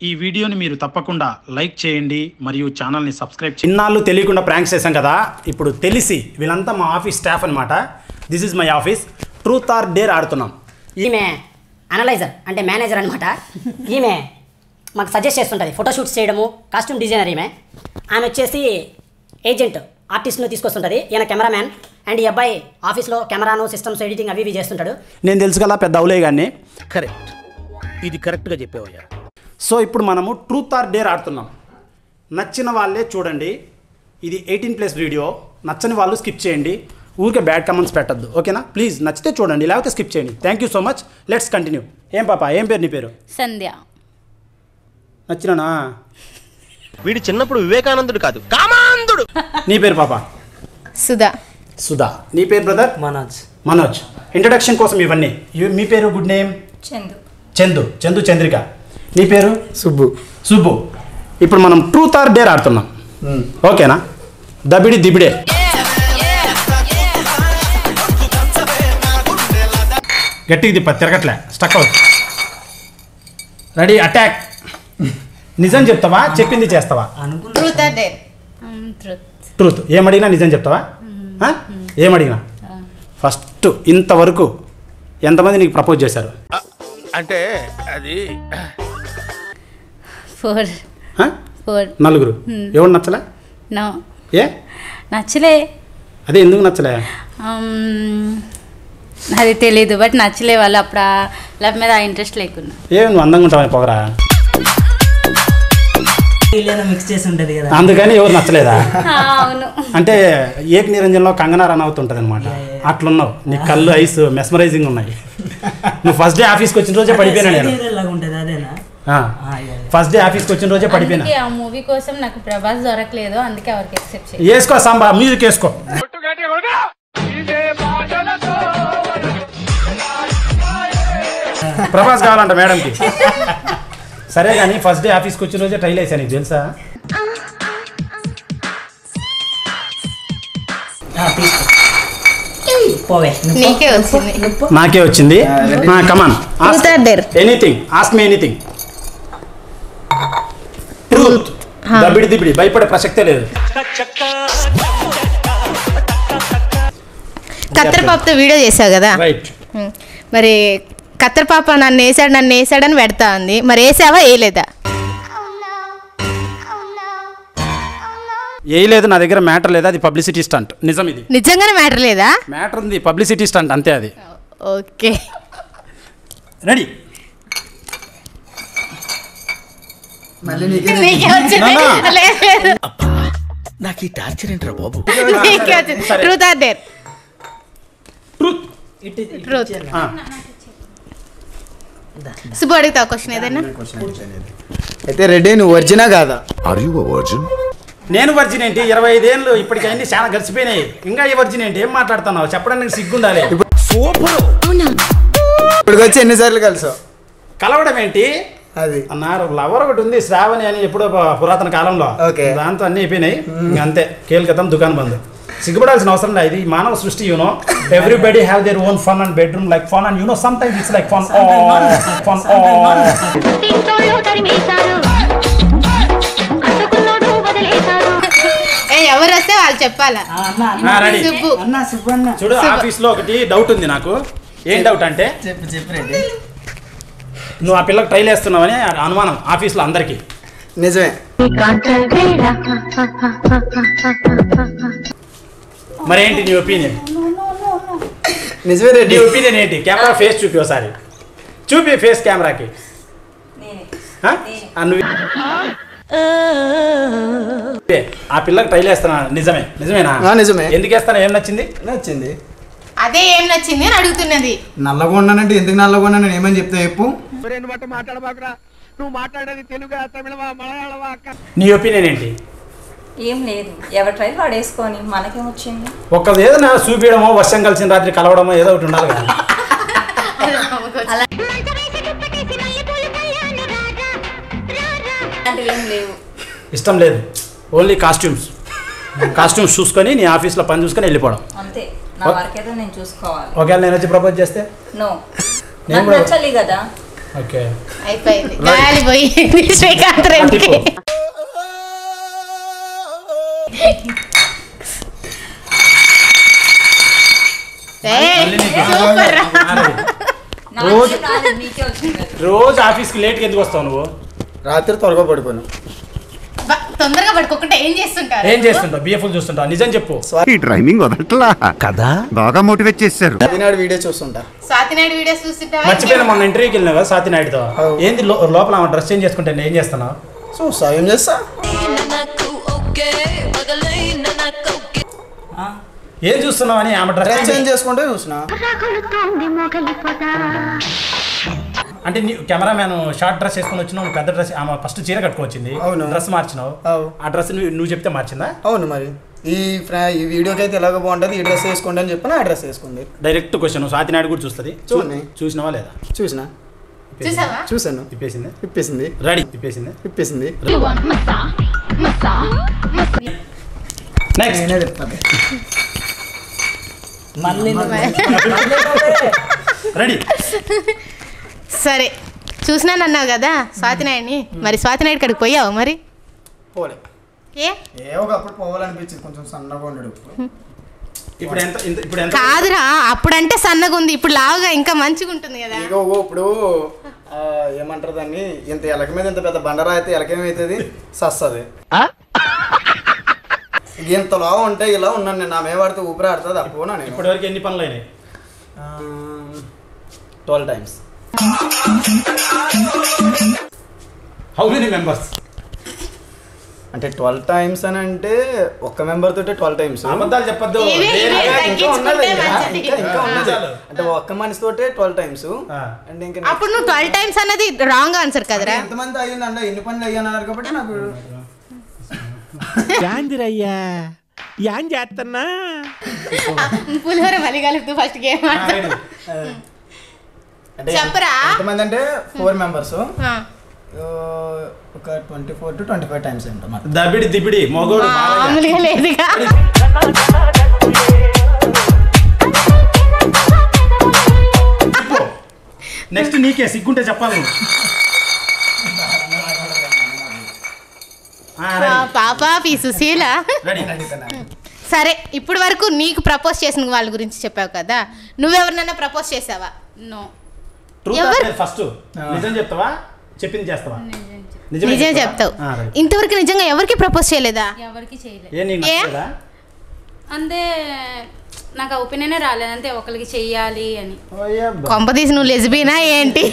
ఈ వీడియోని మీరు తప్పకుండా లైక్ చేయండి మరియు ఛానల్ని సబ్స్క్రైబ్ చేయండి చిన్నాళ్ళు తెలియకుండా ప్రాంక్స్ చేశాం కదా ఇప్పుడు తెలిసి వీళ్ళంతా మా ఆఫీస్ స్టాఫ్ అనమాట this is my office truth or dare ఆడుతున్నాం ఈమె అనలైజర్ అంటే మేనేజర్ అనమాట ఈమె మాకు సజెస్ట్ చేస్తుంటుంది ఫోటోషూట్స్ చేయడము కాస్ట్యూమ్ డిజైనర్ ఈమె ఆమె వచ్చేసి ఏజెంట్ ఆర్టిస్ట్ను తీసుకొస్తుంటుంది ఈయన కెమెరామ్యాన్ అండ్ ఈ అబ్బాయి ఆఫీస్లో కెమెరాను సిస్టమ్స్ ఎడిటింగ్ అవి ఇవి చేస్తుంటాడు నేను తెలుసు కదా పెద్ద అవులే కానీ కరెక్ట్ ఇది కరెక్ట్గా చెప్పావయ్యా సో ఇప్పుడు మనము ట్రూత్ ఆర్ డేర్ ఆడుతున్నాం నచ్చిన వాళ్ళే చూడండి ఇది ఎయిటీన్ ప్లస్ వీడియో నచ్చని వాళ్ళు స్కిప్ చేయండి ఊరికే బ్యాడ్ కమెంట్స్ పెట్టద్దు ఓకేనా ప్లీజ్ నచ్చితే చూడండి లేకపోతే స్కిప్ చేయండి thank you so much let's continue ఏం పాప ఏం పేరు నీ పేరు సంధ్య నచ్చినానా వీడు చిన్నప్పుడు వివేకానందుడు కాదు కామాంధుడు నీ పేరు పాప సుధా సుధా నీ పేరు బ్రదర్ మనోజ్ మనోజ్ ఇంట్రడక్షన్ కోసం ఇవన్నీ ఇవి- మీ పేరు గుడ్ నేమ్ చందు చందు చందు చంద్రిక నీ పేరు సుబ్బు సుబ్బు ఇప్పుడు మనం ట్రూత్ ఆర్ డేర్ ఆడుతున్నాం ఓకేనా దబిడి దిబిడే గట్టిగా తిప్ప తిరగట్లే స్టక్ అవుట్ రెడీ అటాక్ నిజం చెప్తావా చెప్పింది చేస్తావా truth or dare truth truth ఏమడిగినా నిజం చెప్తావా ఆ? ఏమడిగినా ఫస్ట్ ఇంతవరకు ఎంతమంది నీకు ప్రపోజ్ చేశారు అంటే అది ఫోర్ ఆ? ఫోర్ నలుగురు ఎవరు నచ్చలే నో ఏ నచ్చలే అదే ఎందుకు నచ్చలే Um, అది తెలీదు బట్ నచ్చలే వాళ్ళు అప్పుడు ఆ లవ్ మీద ఆ ఇంట్రెస్ట్ లేకున్నా ఏ నువ్వు అందంగా ఉంటావని పొగరా వీళ్ళేదో మిక్స్ చేసి ఉంటుంది కదా అందుకని ఎవరు నచ్చలేదా ఆ, అవును అంటే ఏక నిరంజన్లో కంగనా రన్ అవుతుంటది అనమాట అట్లున్నావు నీ కళ్ళు ఐస్ మెస్మరైజింగ్ ఉన్నాయి నువ్వు ఫస్ట్ డే ఆఫీస్కి వచ్చిన రోజే పడిపోయినా నేను లాగా ఉంటుంది అదేనా ఆ, యా, యా. ఫస్ట్ డే ఆఫీస్కి వచ్చిన రోజే పడిపోయినా అందుకే ఆ మూవీ కోసం నాకు ప్రభాస్ దొరకలేదు అందుకే ఎవరికి ఎక్సెప్ట్ చేయాలి వేసుకో సాంబా మ్యూజిక్ వేసుకో ప్రభాస్ కావాలంట మేడంకి సరే కానీ ఫస్ట్ డే ఆఫీస్కి వచ్చిన రోజే ట్రైల్ వేసాను నీకు తెలుసా ఆ, తీసుకో పోవే నీకే వచ్చింది నాకే వచ్చింది come on truth or dare anything ask me anything truth దబిడి దిబిడి భయపడే ప్రసక్తే లేదు కత్తెర పాపతో వీడియో చేసావు కదా రైట్ ఉమ్. మరి కత్తెర పాప నన్ను వేసాడు నన్ను వేసాడని పెడతా ఉంది మరి వేసావా వేయలేదా ఏ లేదు నా దగ్గర మ్యాటర్ లేదు అది పబ్లిసిటీ స్టంట్ నిజం ఇది నిజంగానే మ్యాటర్ లేదా మ్యాటర్ ఉంది పబ్లిసిటీ స్టంట్ అంతే అది ఓకే రెడీ నీకే వచ్చింది నానా. లేదు, లేదు. నాకు ఈ టార్చర్ ఏంట్రా బాబు నీకే వచ్చింది సరే. ట్రూత్ ఆర్ డేర్ ట్రూత్ ఇటు ఇటు ట్రూత్ ఇచ్చేయాలి. సుబ్బు అడుగుతావు క్వశ్చన్ ఏదైనా అయితే రెడ్డి నువ్వు ఒరిజినా కాదా Are you a virgin? నేను వర్జిన్ ఏంటి ఇరవై ఐదేళ్ళు ఇప్పటికి అన్ని చాలా గడిచిపోయినాయి ఇంకా ఈ వర్జిన్ ఏంటి ఏం మాట్లాడుతున్నావు చెప్పడానికి సిగ్గుండాలి ఇప్పటికి వచ్చి ఎన్నిసార్లు కలిసావు కలవడం ఏంటి అది అన్నారు లవర్ ఒకటి ఉంది శ్రావణి అని ఎప్పుడో ప- పురాతన కాలంలో ఓకే. దాంతో అన్ని అయిపోయినాయి ఇంకా అంతే కేల్కతం దుకాణం బంద్ సిగ్గుపడాల్సిన అవసరం లేదు ఇది మానవ సృష్టి you know everybody have their own fun and bedroom like fun and you know sometimes it's like fun fun తింటోళ్ళు తరిమేశారు కట్టుకున్నోడు వదిలేశారు ఏ ఎవరు వస్తే వాళ్ళు చెప్పాలా ఆ, అన్న అన్న రెడీ సుబ్బు అన్న సుబ్బు అన్న చూడు ఆఫీస్ లో ఒకటి డౌట్ ఉంది నాకు ఏం డౌట్ అంటే చెప్పు చెప్పు రెడ్డి నువ్వు ఆ పిల్లకి ట్రైల్ వేస్తున్నావని అనుమానం ఆఫీస్ లో అందరికి నిజమే మరి ఏంటి నీ ఒపీనియన్ నిజమే నీ రెడ్డి ఒపీనియన్ ఏంటి కెమెరా ఫేస్ చూపి ఒకసారి చూపి ఫేస్ కెమెరాకి ఆ? ఆ నువ్వు ఏ, ఆ పిల్లకి ట్రైల్ వేస్తున్నా నిజమే నిజమేనా ఆ, నిజమే. ఎందుకు వేస్తాను ఏం నచ్చింది నచ్చింది అదే ఏం నచ్చింది అని అడుగుతున్నది నల్లగా ఉన్నానంటే ఎందుకు నల్లగా ఉన్నాను ఏమని చెప్తా చెప్పు నీ ఒపీనియన్ ఏంటి ఏం లేదు ఎవరి ట్రైల్ వాడేసుకొని మనకేం వచ్చింది ఒక్క ఏదైనా చూపించడమో వర్షం కలిసిన రాత్రి కలవడమో ఏదో ఒకటి ఉండాలి కదా అలాంటివి ఏం లేవు ఇష్టం లేదు ఓన్లీ కాస్ట్యూమ్స్ కాస్ట్యూమ్స్ చూసుకొని నీ ఆఫీస్లో పని చూసుకొని వెళ్ళిపోవడం అంతే నా వర్క్ ఏదో నేను చూసుకోవాలి ఒకవేళ నేను వచ్చి ప్రపోజ్ చేస్తే నో నేను నాకు కూడా- నచ్చాలి కదా ఓకే అయిపోయింది గాలి పోయింది శ్రీకాంత్ రెడ్డికి ఏయ్, సూపర్ రా. రోజు నాది మీకే వచ్చింది రోజు ఆఫీస్కి లేట్గా ఎందుకు వస్తావు నువ్వు రాత్రి త్వరగా పడిపోయాను బా, తొందరగా పడుకోకుండా ఏం చేస్తుంటారు ఏం చేస్తుంటావు బిఎఫ్లు చూస్తుంటావు నిజం చెప్పు ఈ డ్రైవింగ్ వదలట్లా కదా బాగా మోటివేట్ చేశారు ఈనాడు వీడియో చూస్తుంటా స్వాతి నాయుడు వీడియోస్ చూస్తుంటావా మర్చిపోయిన మొన్న ఇంటర్వ్యూకి వెళ్ళినా కదా సాతి నాయుడుతో ఏంది లో- లోపల ఆమె డ్రెస్ చేంజ్ చేసుకుంటే ఏం చేస్తున్నావు చూస్తా ఏం చేస్తా ఏం చూస్తున్నావు అని ఆమె డ్రెస్ డ్రెస్ చేంజ్ చేసుకుంటే చూసిన రగులుతోంది మొగలి పొద అంటే నీ కెమెరామ్యాన్ షార్ట్ డ్రెస్ వేసుకొని వచ్చినావు నువ్వు పెద్ద డ్రెస్ ఆమె ఫస్ట్ చీర కట్టుకొచ్చింది అవును. డ్రెస్ మార్చినావు అవు. ఆ డ్రెస్ నువ్వు నువ్వు చెప్తే మార్చిందా అవును మరి ఈ ఫ్రా ఈ వీడియోకి అయితే ఎలాగ బాగుంటుంది ఈ డ్రెస్ వేసుకోండి అని చెప్పిన ఆ డ్రెస్ వేసుకుంది డైరెక్ట్ క్వశ్చన్ స్వాతి నాయుడు కూడా చూస్తుంది చూడండి. చూసినావా లేదా చూసిన చూసావా చూశాను ఇప్పేసింది ఇప్పేసింది రెడీ ఇప్పేసింది ఇప్పేసింది నెక్స్ట్ నేనే చెప్తాను మళ్ళీ రెడీ సరే చూసినానన్నావు కదా స్వాతి నాయుడిని మరి స్వాతి నాయుడు కాడికి పోయావు మరి పోలే ఏ ఏ ఒకప్పుడు పోవాలనిపించింది కొంచెం సన్నగా ఉండడు ఇప్పుడు ఎంత ఇంత- ఇప్పుడు ఎంత కాదురా అప్పుడంటే సన్నగా ఉంది ఇప్పుడు లావుగా ఇంకా మంచిగా ఉంటుంది కదా ఇగో ఓ ఇప్పుడు ఆ, ఏమంటారు దాన్ని ఇంత ఎలక మీద ఇంత పెద్ద బండరా అయితే ఎలకేమవుతుంది సస్తుంది ఇంత లావు ఉంటే ఇలా ఉన్నాను నేను నా మీద పడితే ఊపిరి ఆడుతుంది అప్పునా నేను ఇప్పటి వరకు ఎన్ని పనులు అయినాయి twelve times how many members అంటే ట్వెల్వ్ టైమ్స్ అని అంటే ఒక్క మెంబర్ తోటే ట్వెల్వ్ టైమ్స్ అబద్ధాలు చెప్పొద్దు ఇవే, ఇవే. ఇంకా ఉన్నది ఇంకా, తగ్గించుకుంటే ఇంకా ఇంకా ఉన్నది చాలు. అంటే ఒక్క మనిషి తోటే ట్వెల్వ్ టైమ్స్ ఆ. అంటే ఇంకా అప్పుడు నువ్వు ట్వెల్వ్ టైమ్స్ అన్నది రాంగ్ ఆన్సర్ కదరా ఎంతమంది అయ్యిందండి ఎన్ని పనులు అయ్యాన్నారు కాబట్టి నాకు యాందిరయ్యా యాన్ చేస్తున్నా పులిహోర మళ్ళీ కలుపుతూ ఫస్ట్ గేమ్ అంటే చెప్పరా? ఎంతమంది అంటే ఫోర్ మెంబర్స్ ఆ. ఒక twenty four to twenty five times ఉంటాం దబిడి దిబిడి మొగోడు బాలయ్య. మామూలుగా లేదుగా చెప్పు నెక్స్ట్ నీకే సిగ్గుంటే చెప్పాలి నువ్వు. ఆ, ఆ, రెడీ. పాప పి సుశీల రెడీ సరే ఇప్పుడు వరకు నీకు ప్రపోజ్ చేసిన వాళ్ళ గురించి చెప్పావు కదా నువ్వెవరినైనా ప్రపోజ్ చేసావా నో ట్రూత్ ఎవరు? ఫస్ట్ నిజం చెప్తావా చెప్పింది చేస్తావా నిజమే నిజం చెప్తావా? చెప్తావు ఆ, రైట్. ఇంతవరకు నిజంగా ఎవరికి ప్రపోజ్ చేయలేదా ఎవరికి చేయలేదు ఏ నీకు ఏ? నచ్చలేదా అంతే నాకు ఆ ఒపీనియనే రాలేదు అంతే ఒకరికి చెయ్యాలి అని ఓయబ్బా. కొంప తీసి నువ్వు లెజ్బీనా ఏంటి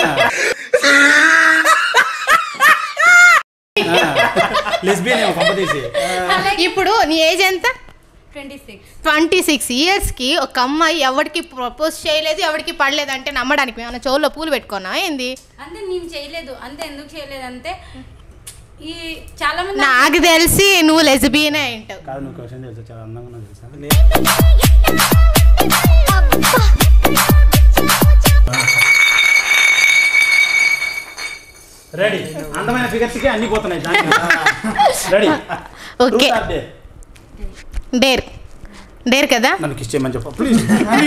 లెస్బియన్ ఏమో పంపదీసి ఇప్పుడు నీ ఏజ్ ఎంత ట్వంటీ సిక్స్ ట్వంటీ సిక్స్ ఇయర్స్కి ఒక అమ్మాయి ఎవరికి ప్రపోజ్ చేయలేదు ఎవరికి పడలేదు అంటే నమ్మడానికి మేము చెవుల్లో పూలు పెట్టుకున్నా ఏంది అంతే నేను చేయలేదు అంతే ఎందుకు చేయలేదు అంటే ఈ చాలా మంది నాకు తెలిసి నువ్వు లెజ్బీనే ఏంటావు కాదు నువ్వు క్వశ్చన్ తెలుసా చాలా అందంగా ఉన్నావు తెలుసా రెడీ అందమైన ఫిగర్స్ కి అన్ని పోతున్నాయి రెడీ ఓకే డేర్ డేర్ కదా నన్ను కిస్ చేయమని చెప్పు ప్లీజ్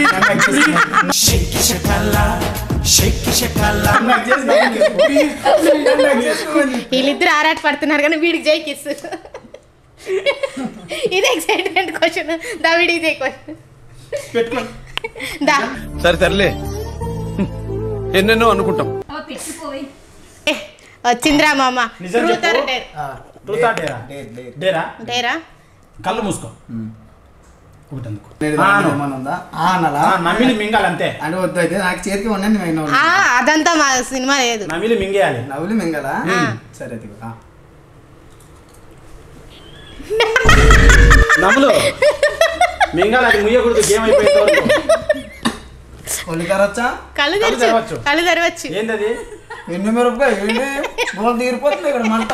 వీళ్ళిద్దరు ఆరాట పడుతున్నారు కానీ వీడికి జై కిస్ ఇది ఎక్సైట్మెంట్ క్వశ్చన్ దా వీడికి జై క్వశ్చన్ పెట్టుకోండి దా సరే సర్లే ఎన్నెన్నో అనుకుంటాం పెట్టిపోయి ఏ, వచ్చిందిరా మామ నిజం ట్రూత్ ఆర్ చెప్పు. డేర్ ట్రూత్ ఆ డేరా డేరా డేరా కళ్ళు మూసుకో ఒకటి అందుకో లేదు, ఆ, దాంట్లో అను. ఏమన్నా ఉందా? ఆ అనాలా? ఆ, నమిలి మింగాలి అంతే అంటే వద్దు అయితే నాకు చేతికి ఉండండి నేను ఆ, అదంతా మా సినిమా లేదు నమిలి మింగేయాలి నవ్వులు మింగలా ఆ. సరే అది ఆ. నమ్ములు మింగాలి అది ముయ్యకూడదు గేమ్ అయిపోయేంత వరకు ఒళ్ళు కరొచ్చా కళ్ళు కళ్ళు తెరవచ్చు తెరవచ్చు. కళ్ళు తెరవచ్చు ఏంది అది ఎన్ని మిరపకాయ ఏంటి గోల్ తీరిపోతుంది ఇక్కడ మంట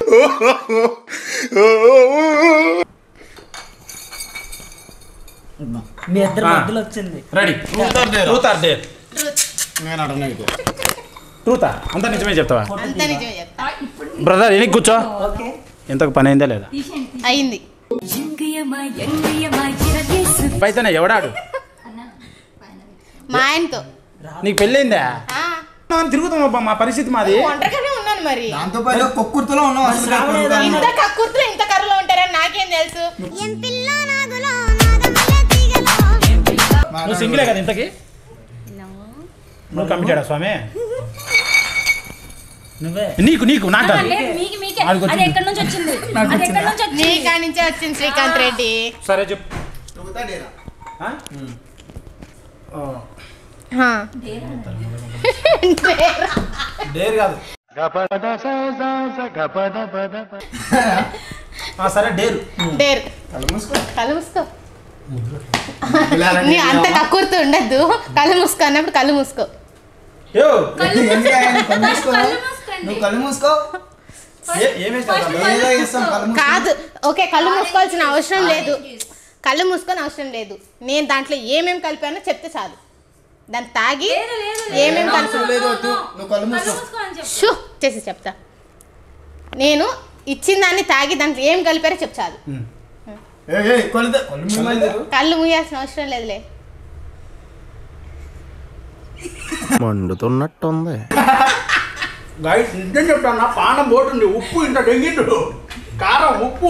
మీ ఇద్దరు మధ్యలో వచ్చింది రెడీ ట్రూత్ ఆర్ డేర్ నేను అడగను ఇది. ట్రూతా అంతా నిజమే చెప్తావా అంతా నిజమే చెప్తా బ్రదర్ ఎనికి కూర్చో ఓకే ఇంతకు పని అయిందా లేదా అయింది అయితేనే ఎవడాడు మా ఆయనతో నీకు పెళ్ళైందా ఆ, తిరుగుతాం అబ్బా మా పరిస్థితి మాది ఒంటరిగానే ఉన్నాను మరి దాంతో పాటు కొక్కుర్తిలో ఉన్నాం అసలు కొడుకు ఇంత కక్కుర్తులు ఇంత కర్రలో ఉంటారని నాకేం తెలుసు నువ్వు సింగిలే కదా ఇంతకి నువ్వు కమిటాడా స్వామి నువ్వే నీకు నీకు నాకు కాదు. లేదు, మీకు మీకే ఆడికి అది వచ్చింది. ఎక్కడి నుంచి వచ్చింది అది ఎక్కడి నుంచి నీ వచ్చింది కాడి నుంచే వచ్చింది శ్రీకాంత్ రెడ్డి సరే చెప్పు ట్రూతా డేరా ఆ? ఓ, హా. డేర్ కాదు ఆ, సరే డేరు డేర్ కళ్ళు మూసుకో కళ్ళు మూసుకో ఇలా అలాంటి నీ అంత కక్కుర్తు ఉండద్దు కళ్ళు మూసుకో అన్నప్పుడు కళ్ళు మూసుకో యో ఎందుకు ఆయన కళ్ళు మూసుకో నువ్వు కళ్ళు మూసుకో ఏ- ఏమేసావు ఏదో ఇస్తాం కళ్ళు మూసుకో కాదు ఓకే కళ్ళు మూసుకోవాల్సిన అవసరం లేదు కళ్ళు మూసుకొని అవసరం లేదు నేను దాంట్లో ఏమేం కలిపానో చెప్తే చాలు దాన్ని తాగి ఏమేం అవసరం కలిపి లేదు వద్దు నువ్వు కళ్ళు మూసుకో షూ చేసి చెప్తా నేను ఇచ్చిన దాన్ని తాగి దాంట్లో ఏం కలిపారో చెప్పు చాలు ఏ ఏ కొలితే కళ్ళు మూయలేదు కళ్ళు మూయాల్సిన అవసరం లేదులే మండుతున్నట్టుంది గైడ్ నిజం చెప్తాను నా పానం పోతుంది ఉప్పు ఇంత డెంగిట్టు కారం ఉప్పు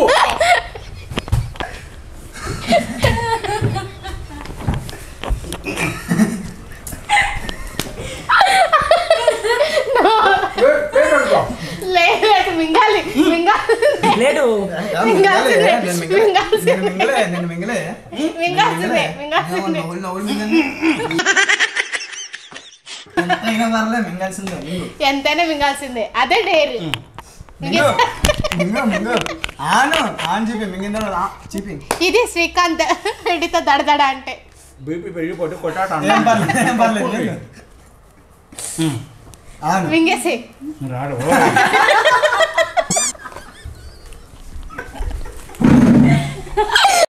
ఏ- ఏంటనుకో? లేదు లేదు మింగాలి మింగాలి లేడు మింగాల్సిందే నేను మింగలే నేను మింగాల్సిందే మింగలే నేను మింగలే మింగాల్సిందే మింగాల్సిందే నవ్వులు నవ్వులు మింగండి ఎంతైనా పర్లే మింగాల్సిందే మింగు ఎంతైనా మింగాల్సిందే అదే డేరు మింగు మింగు మింగు ఆను ఆన్ చెప్పి మింగిన తర్వాత ఆ, చెప్పి ఇది శ్రీకాంత్ రెడ్డితో దడదడ అంటే బీపీ పెరిగిపోతే కొట్టాట ఏం పర్లేదు ఏం పర్లేదు మింగు. ఆను మింగేసి రాడు